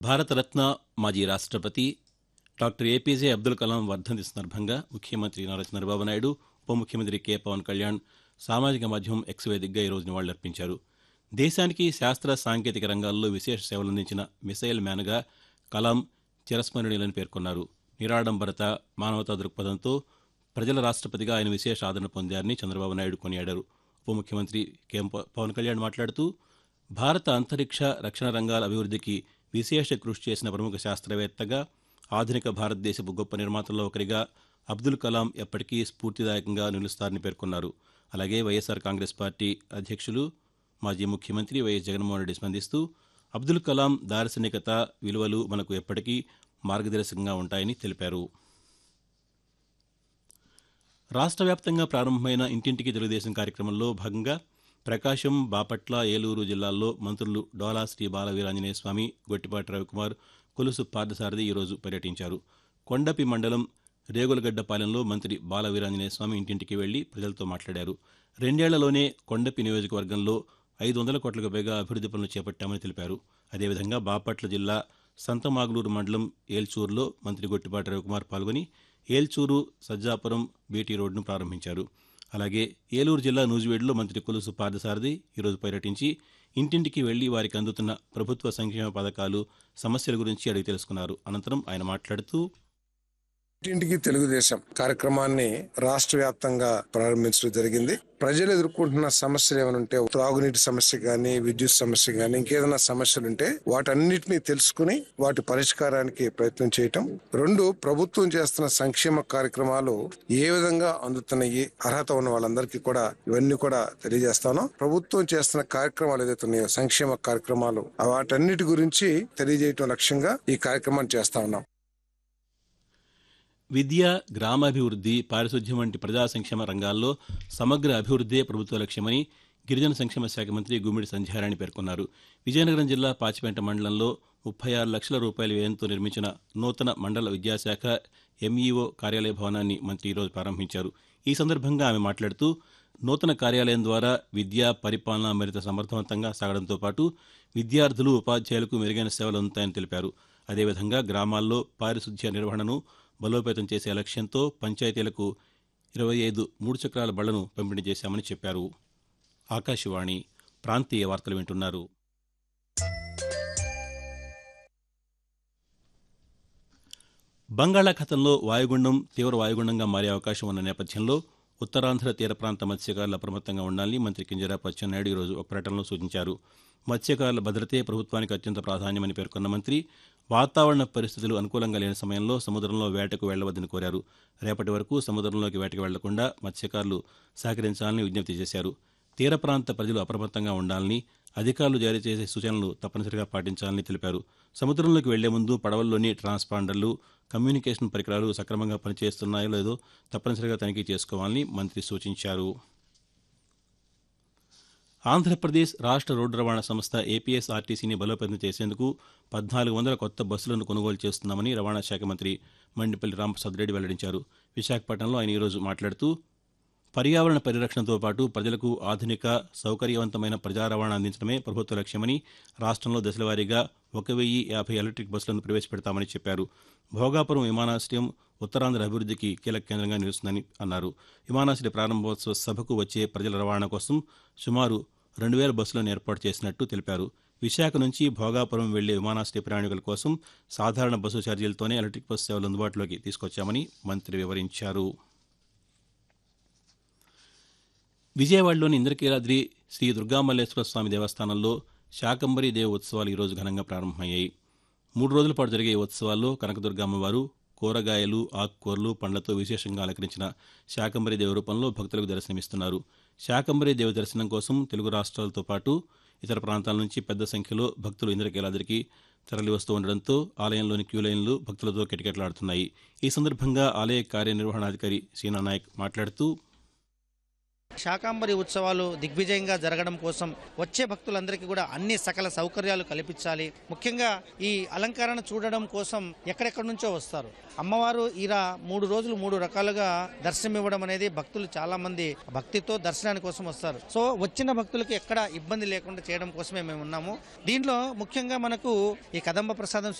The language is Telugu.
భారతరత్న మాజీ రాష్ట్రపతి డాక్టర్ ఏపీజే అబ్దుల్ కలాం వర్ధంతి సందర్భంగా ముఖ్యమంత్రి నారా చంద్రబాబు నాయుడు ఉప ముఖ్యమంత్రి కె పవన్ కళ్యాణ్ సామాజిక మాధ్యమం ఎక్స్ వేదికగా ఈరోజు నివాళులర్పించారు దేశానికి శాస్త్ర సాంకేతిక రంగాల్లో విశేష సేవలందించిన మిసైల్ మ్యాన్గా కలాం చిరస్మరణీయులని పేర్కొన్నారు నిరాడంబరత మానవతా దృక్పథంతో ప్రజల రాష్ట్రపతిగా ఆయన విశేష ఆదరణ పొందారని చంద్రబాబు నాయుడు కొనియాడారు ఉప ముఖ్యమంత్రి కె పవన్ కళ్యాణ్ మాట్లాడుతూ భారత అంతరిక్ష రక్షణ రంగాల అభివృద్ధికి విశేష కృషి చేసిన ప్రముఖ శాస్త్రవేత్తగా ఆధునిక భారతదేశపు గొప్ప నిర్మాతల్లో ఒకరిగా అబ్దుల్ కలాం ఎప్పటికీ స్ఫూర్తిదాయకంగా నిలుస్తారని పేర్కొన్నారు అలాగే వైఎస్ఆర్ కాంగ్రెస్ పార్టీ అధ్యక్షులు మాజీ ముఖ్యమంత్రి వైఎస్ జగన్మోహన్ రెడ్డి స్పందిస్తూ అబ్దుల్ కలాం దార్శనికత విలువలు మనకు ఎప్పటికీ మార్గదర్శకంగా ఉంటాయని తెలిపారు రాష్ట్ర వ్యాప్తంగా ప్రారంభమైన ఇంటింటికి తెలుగుదేశం కార్యక్రమంలో భాగంగా ప్రకాశం బాపట్ల ఏలూరు జిల్లాల్లో మంత్రులు డోలా శ్రీ బాలవీరాంజనేయ స్వామి గొట్టిపాటి రవికుమార్ కొలుసు పార్థసారథి ఈరోజు పర్యటించారు కొండపి మండలం రేగులగడ్డపాలెంలో మంత్రి బాలవీరాంజనేయ స్వామి ఇంటింటికి వెళ్లి ప్రజలతో మాట్లాడారు రెండేళ్లలోనే కొండపి నియోజకవర్గంలో ఐదు వందల కోట్లకు పైగా అభివృద్ది పనులు చేపట్టామని తెలిపారు అదేవిధంగా బాపట్ల జిల్లా సంతమాగులూరు మండలం ఏల్చూరులో మంత్రి గొట్టిపాటి రవికుమార్ పాల్గొని ఏల్చూరు సజ్జాపురం బీటీ రోడ్డును ప్రారంభించారు అలాగే ఏలూరు జిల్లా నూజివేడులో మంత్రి కొలుసు పార్థసారథి ఈరోజు పర్యటించి ఇంటింటికి వెళ్లి వారికి అందుతున్న ప్రభుత్వ సంక్షేమ పథకాలు సమస్యల గురించి అడిగి తెలుసుకున్నారు అనంతరం ఆయన మాట్లాడుతూ ఇంటింటికి తెలుగుదేశం కార్యక్రమాన్ని రాష్ట్ర వ్యాప్తంగా ప్రారంభించడం జరిగింది ప్రజలు ఎదుర్కొంటున్న సమస్యలు ఏమైనా ఉంటే త్రాగునీటి సమస్య గానీ విద్యుత్ సమస్య గానీ ఇంకేదైనా సమస్యలు ఉంటే వాటన్నిటిని తెలుసుకుని వాటి పరిష్కారానికి ప్రయత్నం చేయటం రెండు ప్రభుత్వం చేస్తున్న సంక్షేమ కార్యక్రమాలు ఏ విధంగా అందుతున్నాయి అర్హత ఉన్న వాళ్ళందరికీ కూడా ఇవన్నీ కూడా తెలియజేస్తాను ప్రభుత్వం చేస్తున్న కార్యక్రమాలు ఏదైతే ఉన్నాయో సంక్షేమ కార్యక్రమాలు వాటన్నిటి గురించి తెలియజేయటం లక్ష్యంగా ఈ కార్యక్రమాన్ని చేస్తా ఉన్నాం విద్య గ్రామాభివృద్ధి పారిశుధ్యం వంటి ప్రజా సంక్షేమ రంగాల్లో సమగ్ర అభివృద్దే ప్రభుత్వ లక్ష్యమని గిరిజన సంక్షేమ శాఖ మంత్రి గుమ్మిడి సంధ్యారాణి పేర్కొన్నారు విజయనగరం జిల్లా పాచిపేట మండలంలో ముప్పై ఆరు లక్షల రూపాయల వ్యయంతో నిర్మించిన నూతన మండల విద్యాశాఖ ఎంఈఓ కార్యాలయ భవనాన్ని మంత్రి ఈరోజు ప్రారంభించారు ఈ సందర్భంగా ఆమె మాట్లాడుతూ నూతన కార్యాలయం ద్వారా విద్యా పరిపాలన మరింత సమర్థవంతంగా సాగడంతో పాటు విద్యార్థులు ఉపాధ్యాయులకు మెరుగైన సేవలు అందుతాయని తెలిపారు అదేవిధంగా గ్రామాల్లో పారిశుధ్య నిర్వహణను బలోపేతం చేసే లక్ష్యంతో పంచాయతీలకు ఇరవై ఐదు మూడు చక్రాల బళ్లను పంపిణీ చేశామని చెప్పారు ఆకాశవాణి ప్రాంతీయ వార్తలు వింటున్నారు బంగాళాఖాతంలో వాయుగుండం తీవ్ర వాయుగుండంగా మారే అవకాశం ఉన్న నేపథ్యంలో ఉత్తరాంధ్ర తీర ప్రాంత మత్స్యకారులు అప్రమత్తంగా ఉండాలని మంత్రి కింజరాపు అచ్చెన్నాయుడు ఈరోజు ఒక ప్రకటనలో సూచించారు మత్స్యకారుల భద్రతే ప్రభుత్వానికి అత్యంత ప్రాధాన్యమని పేర్కొన్న మంత్రి వాతావరణ పరిస్థితులు అనుకూలంగా లేని సమయంలో సముద్రంలో వేటకు వెళ్లవద్దని కోరారు రేపటి వరకు సముద్రంలోకి వేటకు వెళ్లకుండా మత్స్యకారులు సహకరించాలని విజ్ఞప్తి చేశారు తీర ప్రాంత ప్రజలు అప్రమత్తంగా ఉండాలని అధికారులు జారీ చేసే సూచనలు తప్పనిసరిగా పాటించాలని తెలిపారు సముద్రంలోకి వెళ్లే ముందు పడవల్లోని ట్రాన్స్పాండర్లు కమ్యూనికేషన్ పరికరాలు సక్రమంగా పనిచేస్తున్నాయో లేదో తప్పనిసరిగా తనిఖీ చేసుకోవాలని మంత్రి సూచించారు ఆంధ్రప్రదేశ్ రాష్ట్ర రోడ్డు రవాణా సంస్థ ఏపీఎస్ ఆర్టీసీని బలోపేతం చేసేందుకు పద్నాలుగు వందల కొత్త బస్సులను కొనుగోలు చేస్తున్నామని రవాణా శాఖ మంత్రి మండిపల్లి రామప్రసాద్ రెడ్డి వెల్లడించారు విశాఖపట్నంలో ఆయన ఈరోజు మాట్లాడుతూ పర్యావరణ పరిరక్షణతో పాటు ప్రజలకు ఆధునిక సౌకర్యవంతమైన ప్రజా రవాణా అందించడమే ప్రభుత్వ లక్ష్యమని రాష్ట్రంలో దశలవారీగా ఒక వెయ్యి యాభై ఎలక్ట్రిక్ బస్సులను ప్రవేశపెడతామని చెప్పారు భోగాపురం విమానాశ్రయం ఉత్తరాంధ్ర అభివృద్ధికి కీలక కేంద్రంగా నిలుస్తుందని అన్నారు విమానాశ్రయ ప్రారంభోత్సవ సభకు వచ్చే ప్రజల రవాణా కోసం సుమారు రెండు వేల బస్సులను ఏర్పాటు చేసినట్టు తెలిపారు విశాఖ నుంచి భోగాపురం వెళ్లే విమానాశ్రయ ప్రయాణికుల కోసం సాధారణ బస్సు ఛార్జీలతోనే ఎలక్ట్రిక్ బస్సు సేవలు అందుబాటులోకి తీసుకొచ్చామని మంత్రి వివరించారు విజయవాడలోని ఇంద్రకీలాద్రి శ్రీ దుర్గామల్లేశ్వర స్వామి దేవస్థానంలో శాకంబరి దేవ ఉత్సవాలు ఈరోజు ఘనంగా ప్రారంభమయ్యాయి మూడు రోజుల పాటు జరిగే ఈ ఉత్సవాల్లో కనకదుర్గమ్మవారు కూరగాయలు ఆకుకూరలు పండ్లతో విశేషంగా అలంకరించిన శాకంబరి దేవ రూపంలో భక్తులకు దర్శనమిస్తున్నారు శాకంబరి దేవ దర్శనం కోసం తెలుగు రాష్ట్రాలతో పాటు ఇతర ప్రాంతాల నుంచి పెద్ద సంఖ్యలో భక్తులు ఇంద్రకీలాద్రికి తరలివస్తూ ఉండడంతో ఆలయంలోని క్యూ లైన్లు భక్తులతో కిటకిటలాడుతున్నాయి ఈ సందర్భంగా ఆలయ కార్యనిర్వహణాధికారి సీనా నాయక్ మాట్లాడుతూ శాకాంబరి ఉత్సవాలు దిగ్విజయంగా జరగడం కోసం వచ్చే భక్తులందరికీ కూడా అన్ని సకల సౌకర్యాలు కల్పించాలి ముఖ్యంగా ఈ అలంకరణ చూడడం కోసం ఎక్కడెక్కడి నుంచో వస్తారు అమ్మవారు ఇలా మూడు రోజులు మూడు రకాలుగా దర్శనం ఇవ్వడం అనేది భక్తులు చాలా మంది భక్తితో దర్శనాని కోసం వస్తారు సో వచ్చిన భక్తులకు ఎక్కడ ఇబ్బంది లేకుండా చేయడం కోసమే మేము ఉన్నాము దీంట్లో ముఖ్యంగా మనకు ఈ కదంబ ప్రసాదం